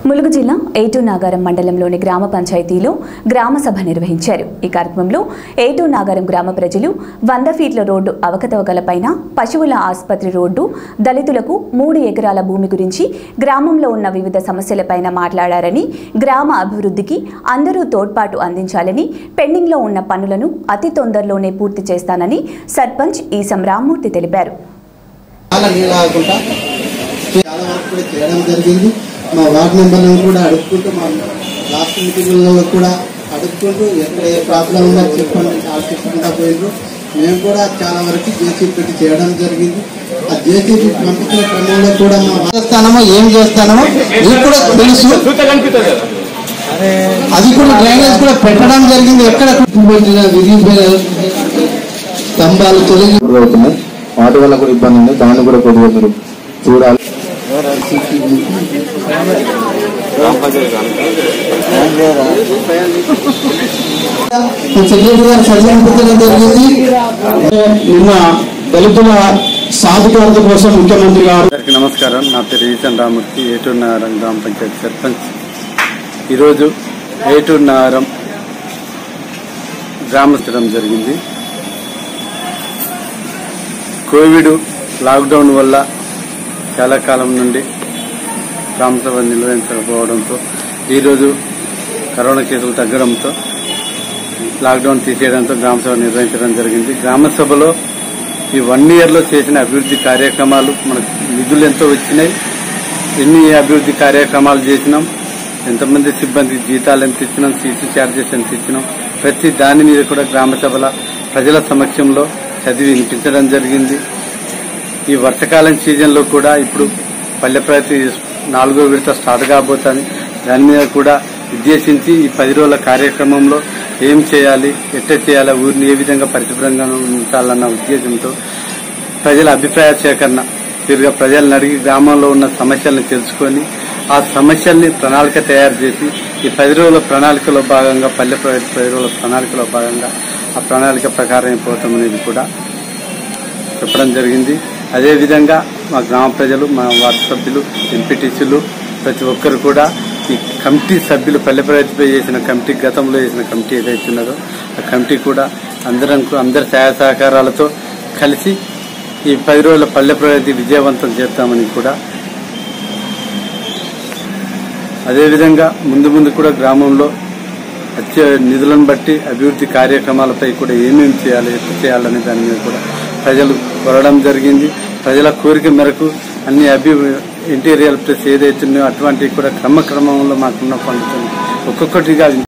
ములుగు జిల్లా ఏటూ నాగారం మండలంలోని గ్రామ పంచాయతీలో గ్రామ సభ నిర్వహించారు ఈ కార్యక్రమంలో ఏటూ నాగారం గ్రామ ప్రజలు వంద ఫీట్ల రోడ్డు అవకతవకలపైన పశువుల ఆసుపత్రి రోడ్డు దళితులకు మూడు ఎకరాల భూమి గురించి గ్రామంలో ఉన్న వివిధ సమస్యలపైన మాట్లాడారని గ్రామ అభివృద్ధికి అందరూ తోడ్పాటు అందించాలని పెండింగ్లో ఉన్న పనులను అతి తొందరలోనే పూర్తి చేస్తానని సర్పంచ్ ఈసం రామ్మూర్తి తెలిపారు చాలా నీళ్ళు ఆగకుండా చాలా వరకు కూడా చేయడం జరిగింది మా వార్డు మెంబర్లను కూడా అడుక్కుంటూ మా లాస్ట్ మీటింగ్లో కూడా అడుక్కుంటూ ఎక్కడ ఏ ప్రాబ్లం ఉందో చెప్పండి చాలా చెప్పకుండా పోయిండ్రు మేము కూడా చాలా వరకు జేసీ పెట్టి చేయడం జరిగింది ఆ జేసీ పంపించిన క్రమంలో కూడా మా చేస్తానమో ఏం చేస్తానమో మీకు కూడా తెలుసు అది కూడా డ్రైనేజ్ కూడా పెట్టడం జరిగింది ఎక్కడ పెట్టిన విరిగిపోయిన స్తంభాలు తొలగి కూడా అవుతున్నాయి వాటి వల్ల కూడా ఇబ్బంది ఉంది దాన్ని కూడా కొద్దిగా మీరు చూడాలి సెక్రటరీ గారు సంబంధించడం జరిగింది నిన్న దళితుల సాధికారత కోసం ముఖ్యమంత్రి గారు అందరికీ నమస్కారం నా పేరు ఈశన్ రామూర్తి ఏటూరు నగరం గ్రామ పంచాయతీ సర్పంచ్ ఈరోజు ఏటూరు నగరం గ్రామస్థడం జరిగింది కోవిడ్ లాక్డౌన్ వల్ల చాలా కాలం నుండి గ్రామసభ నిర్వహించకపోవడంతో ఈరోజు కరోనా కేసులు తగ్గడంతో లాక్డౌన్ తీసేయడంతో గ్రామసభ నిర్వహించడం జరిగింది గ్రామసభలో ఈ వన్ ఇయర్ లో చేసిన అభివృద్ధి కార్యక్రమాలు మనకు నిధులు ఎంతో వచ్చినాయి ఎన్ని అభివృద్ధి కార్యక్రమాలు చేసినాం ఎంతమంది సిబ్బంది జీతాలు ఎంత ఇచ్చినాం సీసీ ఛార్జెస్ ఎంత ఇచ్చినాం ప్రతి దాని మీద కూడా గ్రామ సభల ప్రజల సమక్షంలో చదివి వినిపించడం జరిగింది ఈ వర్షాకాలం సీజన్ లో కూడా ఇప్పుడు పల్లె ప్రగతి నాలుగో విడత స్టార్ట్ కాబోతుంది దాని మీద కూడా ఉద్దేశించి ఈ పది రోజుల కార్యక్రమంలో ఏం చేయాలి ఎట్లా చేయాలి ఊరిని ఏ విధంగా పరిశుభ్రంగా ఉంచాలన్న ఉద్దేశంతో ప్రజల అభిప్రాయ సేకరణ తిరిగా ప్రజలను అడిగి గ్రామంలో ఉన్న సమస్యలను తెలుసుకొని ఆ సమస్యల్ని ప్రణాళిక తయారు చేసి ఈ పది రోజుల ప్రణాళికలో భాగంగా పల్లె ప్రగతి పది రోజుల ప్రణాళికలో భాగంగా ఆ ప్రణాళిక ప్రకారం పోతాం అనేది కూడా చెప్పడం జరిగింది అదేవిధంగా మా గ్రామ ప్రజలు మా వార్డు సభ్యులు ఎంపీటీసీలు ప్రతి ఒక్కరు కూడా ఈ కమిటీ సభ్యులు పల్లె ప్రగతిపై చేసిన కమిటీ గతంలో చేసిన కమిటీ ఏదైతే ఉన్నదో ఆ కమిటీ కూడా అందరం అందరి సహాయ సహకారాలతో కలిసి ఈ పది రోజుల పల్లె ప్రగతి విజయవంతం చేస్తామని కూడా అదేవిధంగా ముందు ముందు కూడా గ్రామంలో వచ్చే నిధులను బట్టి అభివృద్ధి కార్యక్రమాలపై కూడా ఏమేమి చేయాలి ఎట్లా చేయాలనే దాని మీద కూడా ప్రజలు కోరడం జరిగింది ప్రజల కోరిక మేరకు అన్ని అభి ఇంటీరియర్ ప్లేస్ ఏదైతే ఉన్నాయో అటువంటివి కూడా క్రమక్రమంలో మాకున్న పనులు ఒక్కొక్కటిగా